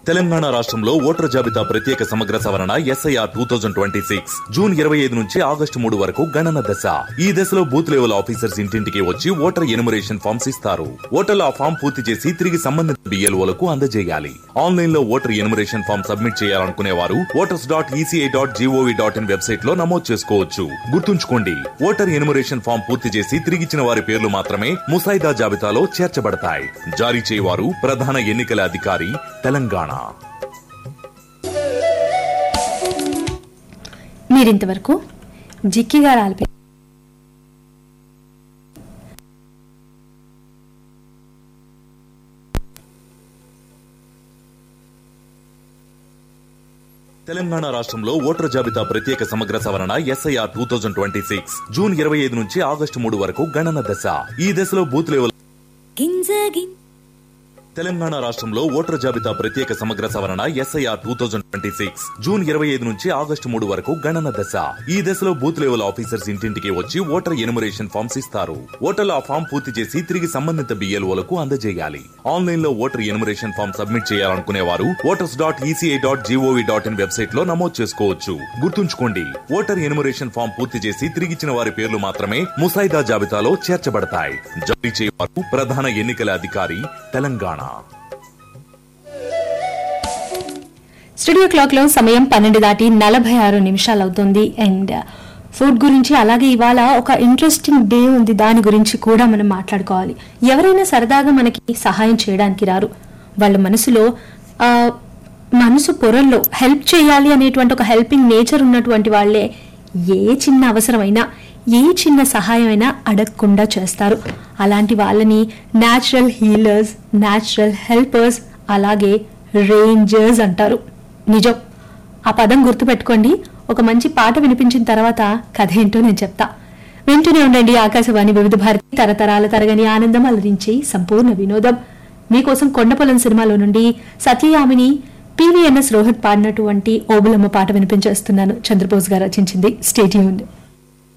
తెలంగాణ రాష్ట్రంలో ఓటర్ జాబితా ప్రత్యేక సమగ్ర సవరణ SIR two thousand twenty six June ఇరవై ఐదు నుంచి ఆగస్టు మూడు వరకు గణన దశ ఈ దశలో బూత్ లెవెల్ ఆఫీసర్స్ ఇంటింటికి వచ్చి ఓటర్ ఎనుమరేషన్ ఫామ్స్ ఇస్తారు ఓటర్లు ఆ ఫామ్ పూర్తి చేసి తిరిగి సంబంధిత బిఎల్ఓలకు అందజేయాలి ఆన్లైన్ లో ఓటర్ ఎనుమరేషన్ ఫామ్ సబ్మిట్ చేయాలనుకునే వారు voters dot ECI dot gov dot in website లో నమోదు చేసుకోవచ్చు గుర్తుంచుకోండి ఓటర్ ఎనుమరేషన్ ఫామ్ పూర్తి చేసి తిరిగిచ్చిన వారి పేర్లు మాత్రమే ముసాయిదా జాబితాలో చేర్చబడతాయి జారీ చేయవారు ప్రధాన ఎన్నికల అధికారి తెలంగాణ మీరింతవరకు జిక్కి గారు ఆల్పి తెలంగాణ రాష్ట్రంలో ఓటర్ జాబితా ప్రత్యేక సమగ్ర సవరణ SIR two thousand twenty six June ఇరవై ఐదు నుంచి ఆగస్టు మూడు వరకు గణన దశ ఈ దశలో బూత్ లెవెల్ గింజ గిం తెలంగాణ రాష్ట్రంలో ఓటర్ జాబితా ప్రత్యేక సమగ్ర సవరణ SIR two thousand twenty six June ఇరవై ఐదు నుంచి ఆగస్టు మూడు వరకు గణన దశ ఈ దశలో బూత్ లెవెల్ ఆఫీసర్స్ ఇంటింటికి వచ్చి ఓటర్ ఎనుమరేషన్ ఫామ్స్ ఇస్తారు ఓటర్లు ఆ ఫామ్ పూర్తి చేసి తిరిగి సంబంధిత బిఎల్ఓలకు అందజేయాలి ఆన్లైన్ లో ఓటర్ ఎనుమరేషన్ ఫామ్ సబ్మిట్ చేయాలనుకునే వారు voters dot ECI dot gov dot in website లో నమోదు చేసుకోవచ్చు గుర్తుంచుకోండి ఓటర్ ఎనుమరేషన్ ఫామ్ పూర్తి చేసి తిరిగిచ్చిన వారి పేర్లు మాత్రమే ముసాయిదా జాబితాలో చేర్చబడతాయి జారీ చేయవారు ప్రధాన ఎన్నికల అధికారి తెలంగాణ స్టూడియో క్లాక్ లో సమయం పన్నెండు దాటి నలభై ఆరు నిమిషాలు అవుతుంది అండ్ ఫుడ్ గురించి అలాగే ఇవాళ ఒక ఇంట్రెస్టింగ్ డే ఉంది దాని గురించి కూడా మనం మాట్లాడుకోవాలి ఎవరైనా సరదాగా మనకి సహాయం చేయడానికి రారు వాళ్ళ మనసులో ఆ, మనసు పొరల్లో హెల్ప్ చేయాలి అనేటువంటి ఒక హెల్పింగ్ నేచర్ ఉన్నటువంటి వాళ్ళే ఏ చిన్న అవసరమైనా ఏ చిన్న సహాయమైనా అడగకుండా చేస్తారు అలాంటి వాళ్ళని న్యాచురల్ హీలర్స్ న్యాచురల్ హెల్పర్స్ అలాగే రేంజర్స్ అంటారు నిజం ఆ పదం గుర్తుపెట్టుకోండి ఒక మంచి పాట వినిపించిన తర్వాత కథ ఏంటో నేను చెప్తా వింటూనే ఉండండి ఆకాశవాణి వివిధ భారతి తరతరాల తరగని ఆనందం అలరించి సంపూర్ణ వినోదం మీకోసం కొండపొలం సినిమాలో నుండి సత్యయామిని పివిఎన్ఎస్ రోహిత్ పాడినటువంటి ఓబులమ్మ పాట వినిపించేస్తున్నాను చంద్రబోస్ గారు రచించింది స్టేట్యూన్